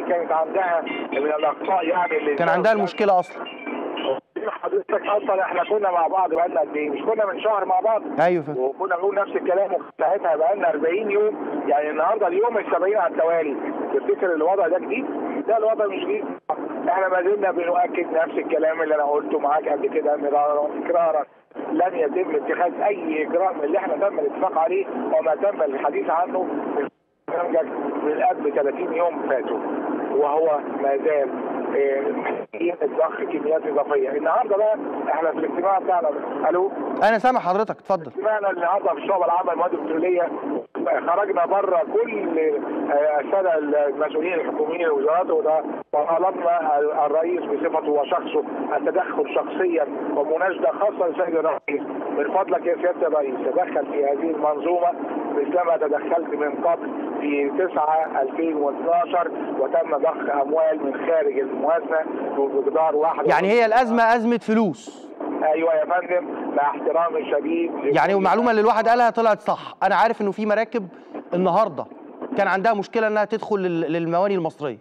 كانت عندها من الاخطاء يعني اللي كان عندها المشكله اصلا حضرتك اصلا احنا كنا مع بعض بقالنا قد ايه؟ مش كنا من شهر مع بعض؟ ايوه فندم وكنا بنقول نفس الكلام وساعتها بقالنا 40 يوم يعني النهارده اليوم ال 70 على التوالي تفتكر الوضع ده جديد؟ لا الوضع مش جديد احنا ما زلنا بنؤكد نفس الكلام اللي انا قلته معاك قبل كده مرارا وتكرارا لن يتم اتخاذ اي اجراء من اللي احنا تم الاتفاق عليه وما تم الحديث عنه من من قبل 30 يوم فاتوا وهو ما زال محتاجين ضخ كميات اضافيه النهارده بقى احنا في الاجتماع بتاعنا الو انا سامع حضرتك اتفضل اجتماعنا النهارده في الشعب العامه للمواد البتروليه خرجنا بره كل الساده المسؤولين الحكوميين الوزارات وده وطلبنا الرئيس بصفته وشخصه التدخل شخصيا ومناشده خاصه للسيد الرئيس من فضلك يا سياده الرئيس تدخل في هذه المنظومه مثلما تدخلت من قبل في 9 2012 وتم ضخ اموال من خارج الموازنه بمقدار واحد يعني هي الازمه ازمه فلوس ايوه يا فندم مع احترامي الشديد يعني المعلومه اللي الواحد قالها طلعت صح انا عارف انه في مراكب النهارده كان عندها مشكله انها تدخل للمواني المصريه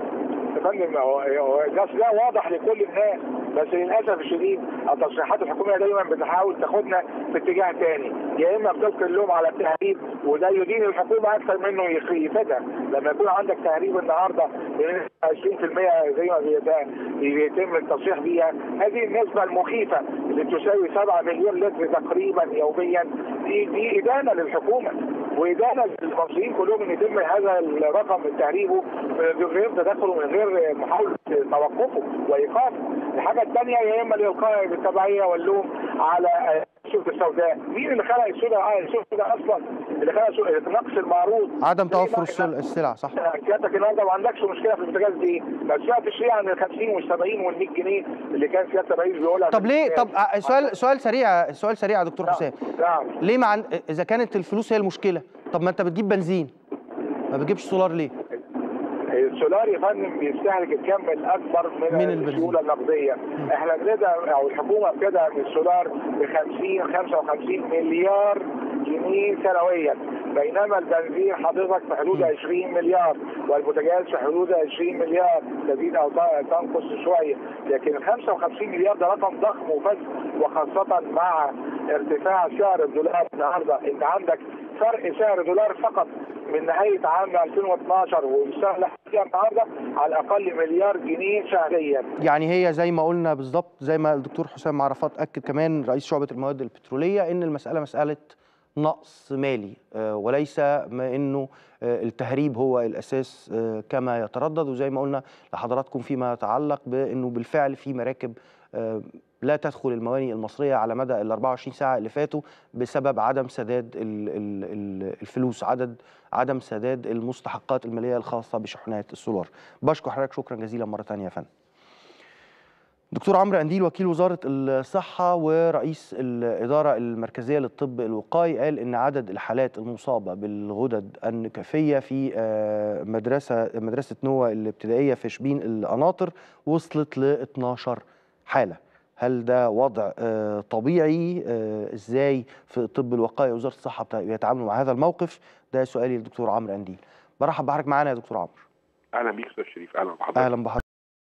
يا فندم هو ده ده واضح لكل الناس بس للاسف الشديد التصريحات الحكوميه دايما بتحاول تاخدنا في اتجاه تاني يا اما بتلقي اللوم على التهريب وده يدين الحكومه اكثر منه يفيدها لما يكون عندك تهريب النهارده 20% زي ما بيتم التصريح بيها هذه النسبه المخيفه اللي تساوي 7 مليون لتر تقريبا يوميا دي دي ادانه للحكومه وادانه للمصريين كلهم ان يتم هذا الرقم من تهريبه من غير تدخله من غير محاوله توقفه وايقافه. الحاجه الثانيه يا اما الالقاء بالتبعيه واللوم على السوق السوداء، مين اللي خلق السوق اه السوق السوداء اصلا اللي خلق نقص المعروض عدم توفر السلع صح سيادتك النهارده ما عندكش مشكله في البوتاجاز دي ما سمعتش ليه عن ال 50 وال 70 وال 100 جنيه اللي كان سياده الرئيس بيقولها طب ليه طب سؤال سؤال سريع سؤال سريع يا دكتور حسام نعم ليه ما عن... اذا كانت الفلوس هي المشكله طب ما انت بتجيب بنزين ما بتجيبش سولار ليه؟ السولار يا فندم بيستهلك الكم الاكبر من, من السيوله النقديه احنا ابتدى او الحكومه ابتدى بالسولار ب 50 55 مليار جنيه سنويا بينما البنزين حضرتك في حدود 20 مليار والبوتاجاز في حدود 20 مليار تزيد او تنقص شويه لكن ال 55 مليار ده رقم ضخم وفز وخاصه مع ارتفاع سعر الدولار النهارده انت عندك فرق سعر دولار فقط من نهايه عام 2012 والسنه فيها النهارده على الاقل مليار جنيه شهريا. يعني هي زي ما قلنا بالظبط زي ما الدكتور حسام عرفات اكد كمان رئيس شعبه المواد البتروليه ان المساله مساله نقص مالي وليس ما انه التهريب هو الاساس كما يتردد وزي ما قلنا لحضراتكم فيما يتعلق بانه بالفعل في مراكب لا تدخل المواني المصريه على مدى ال 24 ساعه اللي فاتوا بسبب عدم سداد الفلوس عدد عدم سداد المستحقات الماليه الخاصه بشحنات السولار. بشكر حضرتك شكرا جزيلا مره ثانيه يا فندم. دكتور عمرو قنديل وكيل وزاره الصحه ورئيس الاداره المركزيه للطب الوقائي قال ان عدد الحالات المصابه بالغدد النكافيه في مدرسه مدرسه نوى الابتدائيه في شبين القناطر وصلت ل 12 حاله. هل ده وضع طبيعي ازاي في الطب الوقائي وزاره الصحه بيتعاملوا مع هذا الموقف ده سؤالي للدكتور عمرو قنديل برحب بحضرتك معانا يا دكتور عمرو اهلا بيك استاذ شريف اهلا بحضرتك اهلا بحضرتك